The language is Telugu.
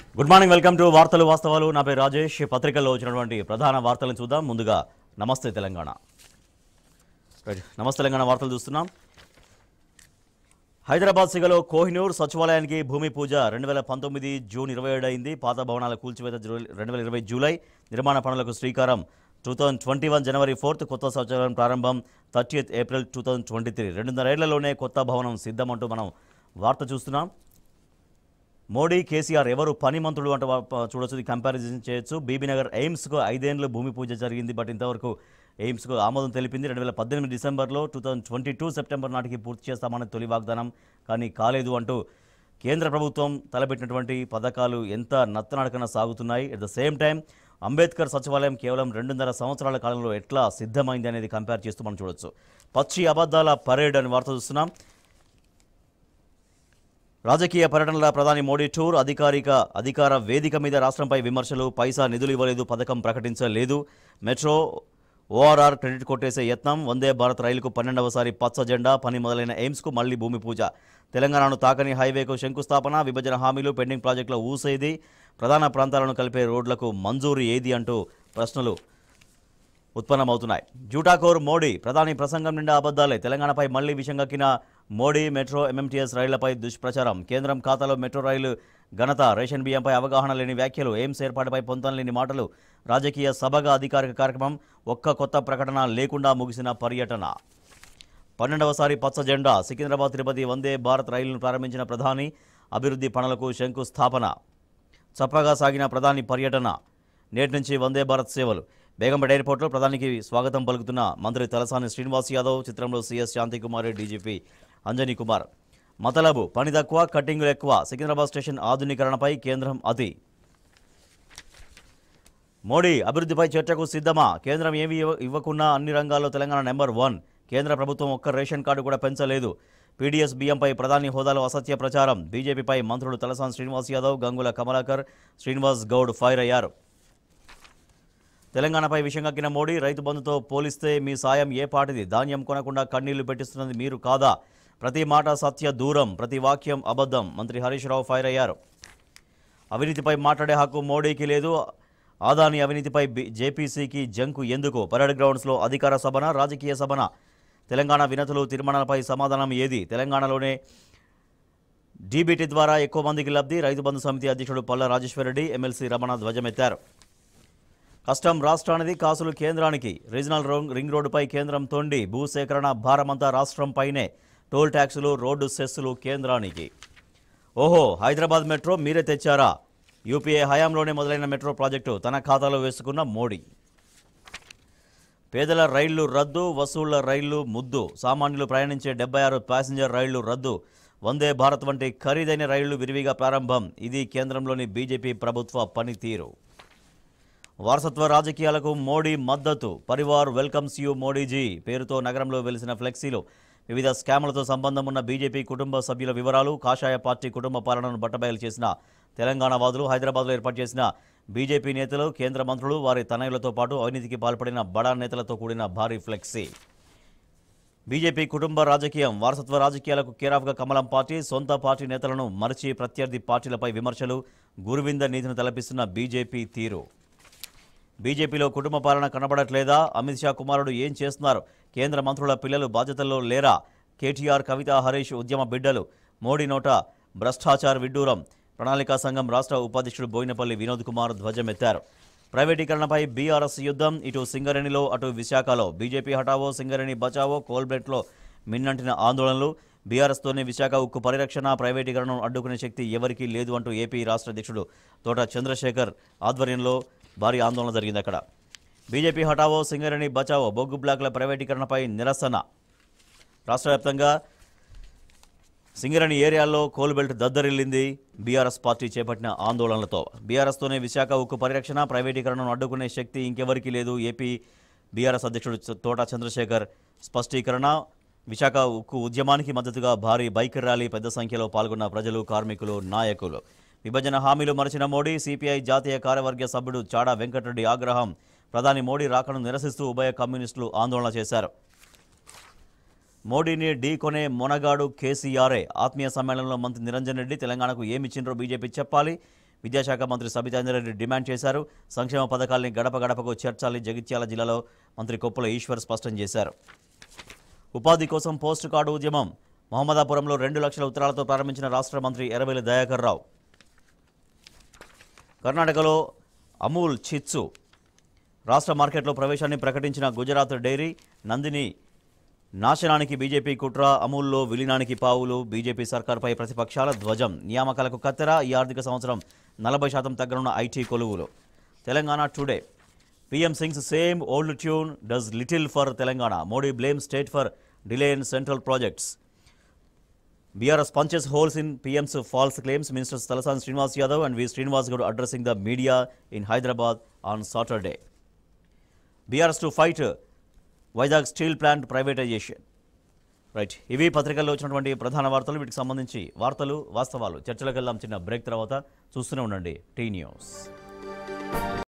గుడ్ మార్నింగ్ వెల్కమ్ టు వార్తలు వాస్తవాలు నా పేరు రాజేష్ పత్రికల్లో వచ్చినటువంటి ప్రధాన వార్తలను చూద్దాం ముందుగా నమస్తే తెలంగాణ రైట్. నమస్తే తెలంగాణ వార్తలు చూస్తున్నాం హైదరాబాద్ సిగలో కోహినూర్ సచివాలయానికి భూమి పూజ రెండు వేల పంతొమ్మిది జూన్ ఇరవై ఏడు అయింది పాత భవనాల కూల్చివేత జూ- రెండు వేల ఇరవై జూలై నిర్మాణ పనులకు శ్రీకారం టూ థౌజండ్ ట్వంటీ వన్ జనవరి ఫోర్త్ కొత్త సచివాలయం ప్రారంభం thirtieth April two thousand twenty three రెండున్నరేళ్లలోనే కొత్త భవనం సిద్ధమంటూ మనం వార్త చూస్తున్నాం మోడీ కేసీఆర్ ఎవరు పని మంత్రులు అంటే వా- ప- చూడొచ్చు ఇది కంపారిజన్ చేయొచ్చు బీబీనగర్ ఎయిమ్స్కు ఐదేండ్లు భూమి పూజ జరిగింది బట్ ఇంతవరకు ఎయిమ్స్కు ఆమోదం తెలిపింది రెండు వేల పద్దెనిమిది డిసెంబర్లో two thousand twenty two September నాటికి పూర్తి చేస్తామని తొలి వాగ్దానం కానీ కాలేదు అంటూ కేంద్ర ప్రభుత్వం తలపెట్టినటువంటి పథకాలు ఎంత నత్తనడకన సాగుతున్నాయి at the same time Ambedkar సచివాలయం కేవలం రెండున్నర సంవత్సరాల కాలంలో ఎట్లా సిద్ధమైంది అనేది కంపేర్ చేస్తూ మనం చూడొచ్చు పచ్చి అబద్ధాల పరేడ్ అని వార్త చూస్తున్నాం రాజకీయ పర్యటనల ప్రధాని మోడీ టూర్ అధికారిక అధికార వేదిక మీద రాష్ట్రంపై విమర్శలు పైసా నిధులు ఇవ్వలేదు పథకం ప్రకటించలేదు మెట్రో ఓఆర్ఆర్ క్రెడిట్ కొట్టేసే యత్నం వందే భారత్ రైలుకు పన్నెండవసారి పచ్చ జెండా పని మొదలైన ఎయిమ్స్కు మళ్లీ భూమి పూజ తెలంగాణను తాకని హైవేకు శంకుస్థాపన విభజన హామీలు పెండింగ్ ప్రాజెక్టుల ఊసేది ప్రధాన ప్రాంతాలను కలిపే రోడ్లకు మంజూరు ఏది అంటూ ప్రశ్నలు ఉత్పన్నమవుతున్నాయి జూటాకోర్ మోడీ ప్రధాని ప్రసంగం నిండా అబద్ధాలే తెలంగాణపై మళ్లీ విషంగక్కిన మోడీ మెట్రో ఎంఎంటీఎస్ రైళ్లపై దుష్ప్రచారం కేంద్రం ఖాతాలో మెట్రో రైలు ఘనత రేషన్ బియ్యంపై అవగాహన లేని వ్యాఖ్యలు ఎయిమ్స్ ఏర్పాటుపై పొంతం లేని మాటలు రాజకీయ సభగా అధికారిక కార్యక్రమం ఒక్క కొత్త ప్రకటన లేకుండా ముగిసిన పర్యటన పన్నెండవసారి పచ్చ జెండా సికింద్రాబాద్ తిరుపతి వందే భారత్ రైలును ప్రారంభించిన ప్రధాని అభివృద్ధి పనులకు శంకుస్థాపన చప్పగా సాగిన ప్రధాని పర్యటన నేటి నుంచి వందే భారత్ సేవలు బేగంపేట ఎయిర్పోర్ట్లో ప్రధానికి స్వాగతం పలుకుతున్న మంత్రి తలసాని శ్రీనివాస్ యాదవ్ చిత్రంలో సీఎస్ శాంతికుమార్ డీజీపీ అంజనీ కుమార్ మతలబు పని తక్కువ కట్టింగులు ఎక్కువ సికింద్రాబాద్ స్టేషన్ ఆధునీకరణపై కేంద్రం అతి మోడీ అభివృద్ధిపై చర్చకు సిద్ధమా కేంద్రం ఏమీ ఇవ్వ- ఇవ్వకున్నా అన్ని రంగాల్లో తెలంగాణ నెంబర్ వన్ కేంద్ర ప్రభుత్వం ఒక్క రేషన్ కార్డు కూడా పెంచలేదు పీడీఎస్ బియ్యంపై ప్రధాని హోదాలో అసత్య ప్రచారం బీజేపీపై మంత్రులు తలసాని శ్రీనివాస్ యాదవ్ గంగుల కమలాకర్ శ్రీనివాస్ గౌడ్ ఫైర్ అయ్యారు తెలంగాణపై విషంగక్కిన మోడీ రైతు బంధుతో పోలిస్తే మీ సాయం ఏ పాటిది ధాన్యం కొనకుండా కన్నీళ్లు పెట్టిస్తున్నది మీరు కాదా ప్రతి మాట సత్య దూరం ప్రతి వాక్యం అబద్ధం మంత్రి హరీష్ రావు ఫైర్ అయ్యారు అవినీతిపై మాట్లాడే హక్కు మోడీకి లేదు ఆదాని అవినీతిపై బి- జేపీసీకి జంకు ఎందుకు పరేడ్ గ్రౌండ్స్లో అధికార సభన రాజకీయ సభన తెలంగాణ వినతులు తీర్మానాలపై సమాధానం ఏది తెలంగాణలోనే డీబీటీ ద్వారా ఎక్కువ మందికి లబ్ధి రైతు బంధు సమితి అధ్యక్షుడు పల్ల రాజేశ్వరరెడ్డి ఎమ్మెల్సీ రమణ ధ్వజమెత్తారు కష్టం రాష్ట్రానిది కాసులు కేంద్రానికి రీజనల్ రోంగ్- రింగ్ రోడ్డుపై కేంద్రం తొండి భూసేకరణ భారమంతా రాష్ట్రంపైనే టోల్ ట్యాక్సులు రోడ్డు సెస్సులు కేంద్రానికి ఓహో హైదరాబాద్ మెట్రో మీరే తెచ్చారా యూపీఏ హయాంలోనే మొదలైన మెట్రో ప్రాజెక్టు తన ఖాతాలో వేసుకున్న మోడీ పేదల రైళ్లు రద్దు వసూళ్ల రైళ్లు ముద్దు సామాన్యులు ప్రయాణించే డెబ్బై ఆరు ప్యాసింజర్ రైళ్లు రద్దు వందే భారత్ వంటి ఖరీదైన రైళ్లు విరివిగా ప్రారంభం ఇది కేంద్రంలోని బీజేపీ ప్రభుత్వ పనితీరు వారసత్వ రాజకీయాలకు మోడీ మద్దతు పరివార్ వెల్కమ్స్ యూ మోడీజీ పేరుతో నగరంలో వెలిసిన ఫ్లెక్సీలు వివిధ స్కామ్లతో సంబంధం ఉన్న బీజేపీ కుటుంబ సభ్యుల వివరాలు కాషాయ పార్టీ కుటుంబ పాలనను బట్టబయలు చేసిన తెలంగాణ వాదులు హైదరాబాద్లో ఏర్పాటు చేసిన బీజేపీ నేతలు కేంద్ర మంత్రులు వారి తనయులతో పాటు అవినీతికి పాల్పడిన బడా నేతలతో కూడిన భారీ ఫ్లెక్సీ బీజేపీ కుటుంబ రాజకీయం వారసత్వ రాజకీయాలకు కేరాఫ్గా కమలం పార్టీ సొంత పార్టీ నేతలను మరిచి ప్రత్యర్థి పార్టీలపై విమర్శలు గురువింద నీతిని తలపిస్తున్న బీజేపీ తీరు బీజేపీలో కుటుంబ పాలన కనబడట్లేదా అమిత్ షా కుమారుడు ఏం చేస్తున్నారు కేంద్ర మంత్రుల పిల్లలు బాధ్యతల్లో లేరా కేటీఆర్ కవిత హరీష్ ఉద్యమ బిడ్డలు మోడీ నోట భ్రష్టాచార్ విడ్డూరం ప్రణాళికా సంఘం రాష్ట్ర ఉపాధ్యక్షుడు బోయినపల్లి వినోద్ కుమార్ ధ్వజమెత్తారు ప్రైవేటీకరణపై బీఆర్ఎస్ యుద్ధం ఇటు సింగరేణిలో అటు విశాఖలో బీజేపీ హఠావో సింగరేణి బచావో కోల్బెట్లో మిన్నంటిన ఆందోళనలు బీఆర్ఎస్తోనే విశాఖ ఉక్కు పరిరక్షణ ప్రైవేటీకరణను అడ్డుకునే శక్తి ఎవరికీ లేదు అంటూ ఏపీ రాష్ట్ర అధ్యక్షుడు తోట చంద్రశేఖర్ ఆధ్వర్యంలో భారీ ఆందోళన జరిగింది అక్కడ బీజేపీ హఠావో సింగరేణి బచావో బొగ్గు బ్లాకుల ప్రైవేటీకరణపై నిరసన రాష్ట్ర వ్యాప్తంగా సింగరేణి ఏరియాల్లో కోల్బెల్ట్ దద్దరిల్లింది బీఆర్ఎస్ పార్టీ చేపట్టిన ఆందోళనలతో బీఆర్ఎస్తోనే విశాఖ ఉక్కు పరిరక్షణ ప్రైవేటీకరణను అడ్డుకునే శక్తి ఇంకెవరికీ లేదు ఏపీ బీఆర్ఎస్ అధ్యక్షుడు చ- తోట చంద్రశేఖర్ స్పష్టీకరణ విశాఖ ఉక్కు ఉద్యమానికి మద్దతుగా భారీ బైక్ ర్యాలీ పెద్ద సంఖ్యలో పాల్గొన్న ప్రజలు కార్మికులు నాయకులు విభజన హామీలు మరిచిన మోడీ సిపిఐ జాతీయ కార్యవర్గ సభ్యుడు చాడా వెంకటరెడ్డి ఆగ్రహం ప్రధాని మోడీ రాకను నిరసిస్తూ ఉభయ కమ్యూనిస్టులు ఆందోళన చేశారు మోడీని ఢీకొనే మొనగాడు కేసీఆరే ఆత్మీయ సమ్మేళనంలో మంత్రి నిరంజన్ రెడ్డి తెలంగాణకు ఏమిచ్చిండ్రో బీజేపీ చెప్పాలి విద్యాశాఖ మంత్రి సబితాంజరెడ్డి డిమాండ్ చేశారు సంక్షేమ పథకాల్ని గడప గడపకు చేర్చాలి జగిత్యాల జిల్లాలో మంత్రి కొప్పుల ఈశ్వర్ స్పష్టం చేశారు ఉపాధి కోసం పోస్ట్ కార్డు ఉద్యమం మహమ్మదాపురంలో రెండు లక్షల ఉత్తరాలతో ప్రారంభించిన రాష్ట్ర మంత్రి ఎర్రబెల్లి దయాకర్ రావు కర్ణాటకలో అమూల్ చిత్సు రాష్ట్ర మార్కెట్లో ప్రవేశాన్ని ప్రకటించిన గుజరాత్ డైరీ నందిని నాశనానికి బీజేపీ కుట్ర అమూల్లో విలీనానికి పావులు బీజేపీ సర్కార్పై ప్రతిపక్షాల ధ్వజం నియామకాలకు కత్తెర ఈ ఆర్థిక సంవత్సరం నలభై శాతం తగ్గనున్న ఐటీ కొలువులు Telangana today PM sings same old tune does little for Telangana Modi blame state for delay in central projects BRS punches holes in PM's false claims. Ministers Talasan Srinivas Yadav and V. Srinivas Gowda addressing the media in Hyderabad on Saturday. BRS to fight Vizag steel plant privatisation right ఇవి పత్రికల్లో వచ్చినటువంటి ప్రధాన వార్తలు వీటికి సంబంధించి వార్తలు వాస్తవాలు చర్చలకు వెళ్దాం చిన్న బ్రేక్ తర్వాత చూస్తూనే ఉండండి టీ న్యూస్